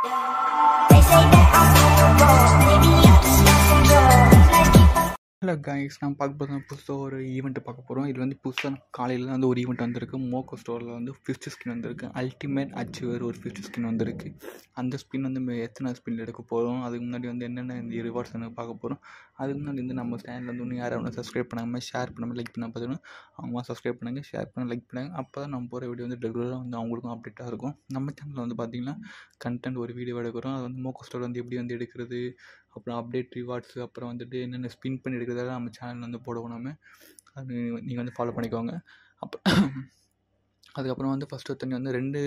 They say that I'm so Maybe I'm just messing drugs. Let's keep on hello guys நான் பார்க்க போகிறது புதுசாக ஒரு ஈவெண்ட் பார்க்க போகிறோம் இது வந்து புதுசாக காலையில் வந்து ஒரு ஈவெண்ட் வந்திருக்கு மோக்கோ ஸ்டோரில் வந்து ஃபிஃப்த் ஸ்கின் வந்திருக்கு அல்டிமேட் அச்சீவர் ஒரு ஃபிஃப்த் ஸ்கின் வந்திருக்கு அந்த ஸ்பின் வந்து நம்ம எத்தனை ஸ்பின் எடுக்க போகிறோம் அதுக்கு முன்னாடி வந்து என்னென்ன இந்த ரிவார்ட்ஸ் எனக்கு பார்க்க போகிறோம் அதுக்கு முன்னாடி வந்து நம்ம சேனலில் வந்து இன்னும் யாரும் ஒன்றும் சப்ஸ்கிரைப் பண்ணாமல் ஷேர் பண்ணாமல் லைக் பண்ண பார்த்தீங்கன்னா அவங்க சப்ஸ்கிரைப் பண்ணுங்கள் ஷேர் பண்ண லைக் பண்ணுங்க அப்போ தான் நம்ம போகிற வீடியோ வந்து ரெகுலராக வந்து அவங்களுக்கும் அப்டேட்டாக இருக்கும் நம்ம சேனலில் வந்து பார்த்திங்கன்னா கண்டென்ட் ஒரு வீடியோ எடுக்கிறோம் அது வந்து மோக்கோ ஸ்டோர் வந்து எப்படி வந்து எடுக்கிறது அப்புறம் அப்டேட் ரிவார்ட்ஸ் அப்புறம் வந்துட்டு என்னென்ன ஸ்பின் பண்ணி எடுக்கிறதெல்லாம் நம்ம சேனல் வந்து போடுவோம் நம்ம அது நீங்கள் வந்து ஃபாலோ பண்ணிக்கோங்க அப்போ அதுக்கப்புறம் வந்து ஃபஸ்ட்டு ஒருத்தங்க வந்து ரெண்டு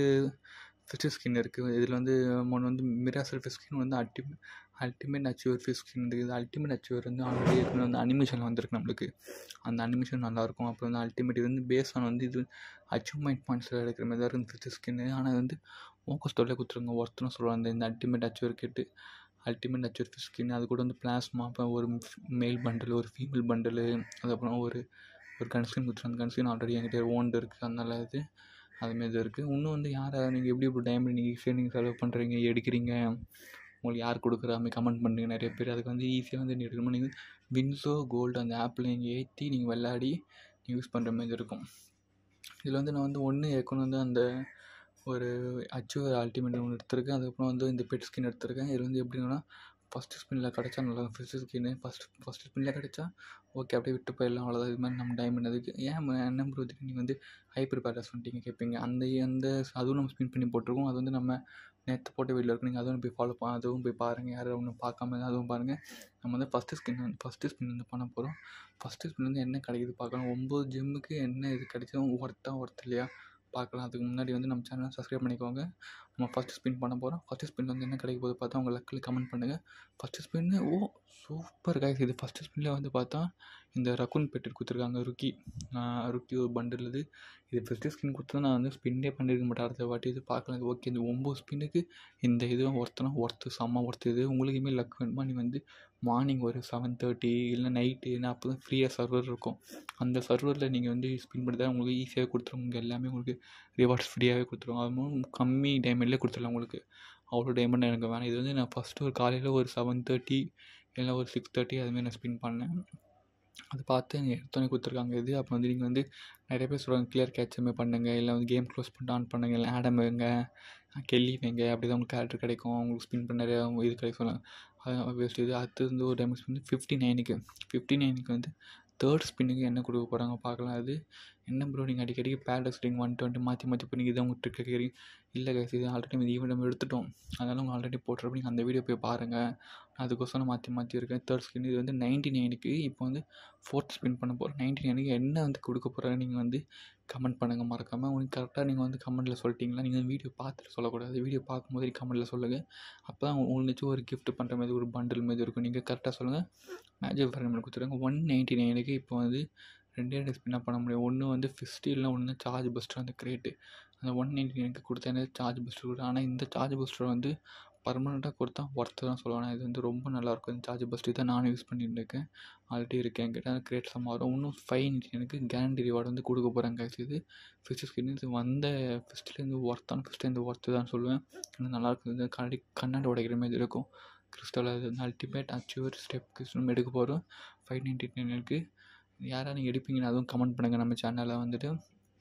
ஃபிஷ் ஸ்கின் இருக்குது இதில் வந்து ஒன்று வந்து மிராசல் ஃபிஷ் ஸ்கின் வந்து ultimate ultimate achiever fish skin இருக்குது அல்டிமேட் அச்சீவர் வந்து ஆல்ரெடி ஏற்கனவே வந்து அனிமேஷன் வந்திருக்கு நம்மளுக்கு அந்த அனிமேஷன் நல்லாயிருக்கும் அப்புறம் வந்து அல்டிமேட் இது வந்து பேஸ் ஆன் வந்து இது அச்சீவ்மெண்ட் பாயிண்ட்ஸில் எடுக்கிற மாதிரி தான் இருக்குது ஃபிஷ் ஸ்கின்னு ஆனால் வந்து மோக்கோ ஸ்டோரில் கொடுத்துருங்க ஒருத்தனும் சொல்லுவாங்க இந்த அல்டிமேட் அச்சீவர் கேட்டு அல்டிமேட் அச்சீவர் ஃபிஷ் ஸ்கின் அது கூட வந்து பிளாஸ்மா அப்புறம் ஒரு மேல் பண்டில் ஒரு ஃபீமேல் பண்டிலு அதுக்கப்புறம் ஒரு ஒரு கன்ஸ்கின் கொடுத்துருங்க அந்த கன்ஸ்கின் ஆல்ரெடி என்கிட்ட ஓன்டு இருக்குது அதனால இது அதுமாரி இது இருக்குது இன்னும் வந்து யார் நீங்கள் எப்படி இப்படி டைம் நீங்கள் ஈஸியாக நீங்கள் செலவு பண்ணுறீங்க எடுக்கிறீங்க உங்களுக்கு யார் கொடுக்குறா மாதிரி கமெண்ட் பண்ணுறீங்க நிறைய பேர் அதுக்கு வந்து ஈஸியாக வந்து நீங்கள் எடுக்கணும் நீங்கள் வின்சோ கோல்டு அந்த ஆப்பில் நீங்கள் ஏற்றி நீங்கள் விளையாடி யூஸ் பண்ணுற மாதிரி இருக்கும் இதில் வந்து நான் வந்து ஒன்று ஏற்கனவே வந்து அந்த ஒரு அச்சுவர் அல்டிமேட் ஒன்று எடுத்திருக்கேன் அதுக்கப்புறம் வந்து இந்த பெட் ஸ்கின் எடுத்திருக்கேன் இது வந்து எப்படின்னா ஃபஸ்ட்டு ஸ்பின்னில் கிடச்சா நல்லா ஃபஸ்ட்டு ஸ்கின்னு ஃபஸ்ட் ஃபஸ்ட்டு ஸ்பின்னில் கிடச்சா ஓகே அப்படியே விட்டு போயிடலாம் அவ்வளோதான் இது மாதிரி நம்ம டைமண்ட் அதுக்கு ஏன் ம- என்ன ப்ரோ இதுக்கு நீங்கள் வந்து ஹைப்பர் பேட்டர்ஸ் வந்துட்டீங்க கேட்பீங்க அந்த அந்த அதுவும் நம்ம ஸ்பின் பண்ணி போட்டிருக்கோம் அது வந்து நம்ம நேற்று போட்ட வீடியோ இருக்கு நீங்கள் அதுவும் போய் ஃபாலோ பண்ண அதுவும் போய் பாருங்கள் யாரும் ஒன்றும் பார்க்காம இருந்தா அதுவும் பாருங்கள் நம்ம வந்து ஃபஸ்ட்டு ஸ்கின் வந்து ஃபஸ்ட்டு ஸ்பின் வந்து பண்ண போகிறோம் ஃபஸ்ட்டு ஸ்பின் வந்து என்ன கிடைக்குது பார்க்கலாம் ஒம்பது ஜிம்முக்கு என்ன இது கிடைச்சதும் ஒர்த்தா ஒர்த் இல்லையா பார்க்கலாம் அதுக்கு முன்னாடி வந்து நம்ம சேனலை சப்ஸ்கிரைப் பண்ணிக்கோங்க நம்ம ஃபஸ்ட்டு ஸ்பின் பண்ண போகிறோம் ஃபஸ்ட்டு ஸ்பின் வந்து என்ன கிடைக்க போகுது பார்த்தா உங்கள் லக்கில் கமெண்ட் பண்ணுங்கள் ஃபஸ்ட்டு ஸ்பின்னு ஓ சூப்பர் கைஸ் இது ஃபஸ்ட்டு ஸ்பின்னில் வந்து பார்த்தா இந்த ரக்குன் பெட்டு கொடுத்துருக்காங்க ருக்கி ருக்கி ஒரு பண்டில் இது இது ஃபஸ்ட்டு ஸ்பின் கொடுத்தா நான் வந்து ஸ்பின்னே பண்ணியிருக்க மாட்டேன் அடுத்த வாட்டி இது பார்க்கலாம் இது ஓகே இந்த ஒம்பது ஸ்பின்னுக்கு இந்த இதுவும் ஒருத்தனா ஒர்த்து செம்ம ஒர்த்து இது உங்களுக்குமே லக் வேணுமா நீ வந்து மார்னிங் ஒரு செவன் தேர்ட்டி இல்லை நைட்டு ஏன்னா அப்போ தான் ஃப்ரீயாக சர்வர் இருக்கும் அந்த சர்வரில் நீங்கள் வந்து ஸ்பின் பண்ணி தான் உங்களுக்கு ஈஸியாக கொடுத்துருவாங்க எல்லாமே உங்களுக்கு ரிவார்ட்ஸ் ஃப்ரீயாகவே கொடுத்துருவாங்க அதுவும் கம்மி டைமண்ட்லேயே கொடுத்துடலாம் உங்களுக்கு அவ்வளோ டைமண்ட் எனக்கு வேணாம் இது வந்து நான் ஃபஸ்ட்டு ஒரு காலையில் ஒரு செவன் தேர்ட்டி இல்லை ஒரு சிக்ஸ் தேர்ட்டி அதுமாரி நான் ஸ்பின் பண்ணேன் அது பார்த்து எனக்கு எடுத்தோன்னே கொடுத்துருக்காங்க இது அப்போ வந்து நீங்கள் வந்து நிறைய பேர் சொல்கிறாங்க கிளியர் கேட்சுமே பண்ணுங்கள் இல்லை வந்து கேம் க்ளோஸ் பண்ணிட்டு ஆன் பண்ணுங்க இல்லை ஆடம் வைங்க கெல்லி வைங்க அப்படி தான் உங்களுக்கு கேரக்டர் கிடைக்கும் உங்களுக்கு ஸ்பின் பண்ண நிறைய இது கிடைக்கும் சொன்னாங்க அது வேஸ்ட் இது அடுத்து வந்து ஒரு டைமண்ட் ஸ்பின் ஃபிஃப்டி நைனுக்கு ஃபிஃப்டி நைனுக்கு வந்து தேர்ட் ஸ்பின்னுக்கு என்ன கொடுக்க போகிறாங்க பார்க்கலாம் அது என்ன ப்ரோ நீங்கள் அடிக்கடிக்கு பேரடைஸ் ரிங் ஒன் டுவெண்ட்டி மாற்றி மாற்றி பண்ணி இதை உங்கள் ட்ரிக் கேட்குறீங்க இல்லை கைஸ் இது ஆல்ரெடி இந்த ஈவெண்ட் நம்ம எடுத்துட்டோம் அதனால் உங்கள் ஆல்ரெடி போட்டுறப்ப நீங்கள் அந்த வீடியோ போய் பாருங்கள் அதுக்கோசரம் மாற்றி மாற்றி இருக்கேன் தேர்ட் ஸ்பின் இது வந்து நைன்டி நைனுக்கு இப்போ வந்து ஃபோர்த் ஸ்பின் பண்ண போகிறோம் நைன்டி நைனுக்கு என்ன வந்து கொடுக்க போகிறாங்க நீங்கள் வந்து கமெண்ட் பண்ணுங்கள் மறக்காமல் உங்களுக்கு கரெக்டாக நீங்கள் வந்து கமெண்ட்டில் சொல்லிட்டீங்களா நீங்கள் வீடியோ பார்த்துட்டு சொல்லக்கூடாது வீடியோ பார்க்கும்போது கமெண்ட்டில் சொல்லுங்கள் அப்போ தான் உங்களுக்கு ஒரு gift பண்ணுற மாதிரி ஒரு பண்டில் மாதிரி இருக்கும் நீங்கள் கரெக்டாக சொல்லுங்கள் மேஜிக் ஃபர்மெண்ட் கொடுத்துருங்க ஒன் நைன்ட்டி நைனுக்கு இப்போ வந்து ரெண்டே ரெண்டு ஸ்பின்னாக பண்ண முடியும் ஒன்று வந்து ஃபிஃப்டி இல்லை ஒன்று சார்ஜ் பஸ்டர் அந்த கிரேட்டு அந்த ஒன் நைன்ட்டி நைனுக்கு கொடுத்தா எனக்கு சார்ஜ் பஸ்டர் கொடுத்தா ஆனால் இந்த சார்ஜ் பஸ்டர் வந்து பர்மனெண்ட்டாக கொடுத்தா ஒர்த்து தான் சொல்லுவேன் இது வந்து ரொம்ப நல்லாயிருக்கும் இந்த சார்ஜ் பஸ்ட்டு தான் நானும் யூஸ் பண்ணிட்டு இருக்கேன் ஆல்ரெடி இருக்கேன் என்கிட்ட கிரேட் சம் வரும் இன்னும் ஃபைவ் நைன்ட்டி எனக்கு கேரண்டி ரிவார்டு வந்து கொடுக்க போகிறாங்க guys இது ஃபிஷ் ஸ்கின் இது வந்த ஃபிஸ்ட்லேருந்து ஒர்த்தான ஃபிஸ்ட்டு இந்த ஒர்த்து தான் சொல்லுவேன் இன்னும் நல்லாயிருக்கும் இது கண்ணாடி கண்ணாடி உடைக்கிற மாதிரி இருக்கும் கிறிஸ்டல் அது வந்து அல்டிமேட் அச்சீவர் ஸ்டெப் கிறிஸ்டல் எடுக்க போகிறோம் ஃபைவ் நைன்ட்டி நைனுக்கு யாராக நீங்கள் எடுப்பீங்கன்னு அதுவும் கமெண்ட் பண்ணுங்கள் நம்ம சேனலில் வந்துட்டு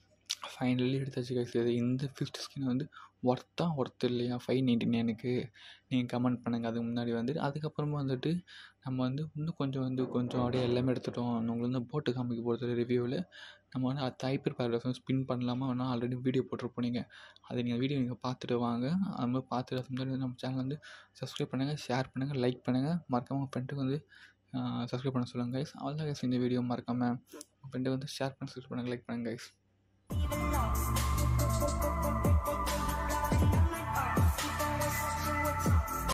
ஃபைனலி எடுத்தாச்சு கைஸ் இது இந்த ஃபிஃப்த் ஸ்கின் வந்து ஒர்த்தா ஒர்த் இல்லையா ஃபைவ் நைன்ட்டி நைனுக்கு நீங்கள் கமெண்ட் பண்ணுங்கள் அதுக்கு முன்னாடி வந்துட்டு அதுக்கப்புறமா வந்துட்டு நம்ம வந்து இன்னும் கொஞ்சம் வந்து கொஞ்சம் அப்படியே எல்லாமே எடுத்துட்டோம் உங்களுக்கு வந்து போட்டு காமிக்க போகிறது ரிவ்யூவில் நம்ம வந்து அது ஹைப்பர் பேரடைஸ் வந்து ஸ்பின் பண்ணலாமா வேணால் ஆல்ரெடி வீடியோ போட்டிருப்போம் நீங்கள் அதை நீங்கள் வீடியோ நீங்கள் பார்த்துட்டு வாங்க அது மாதிரி பார்த்துட்டு அதுக்கு முன்னாடி வந்து நம்ம சேனல் வந்து சப்ஸ்கிரைப் பண்ணுங்கள் ஷேர் பண்ணுங்கள் லைக் பண்ணுங்கள் மறக்காம உங்கள் ஃப்ரெண்டுக்கு வந்து சப்ஸ்கிரைப் பண்ண சொல்லுங்கள் கைஸ் அவ்வளோ கைஸ் இந்த வீடியோ மறக்காமல் உங்கள் ஃப்ரெண்டுக்கு வந்து ஷேர் பண்ணி சப்ஸ்கிரைப் பண்ணுங்கள் லைக் பண்ணுங்கள் கைஸ் even lost.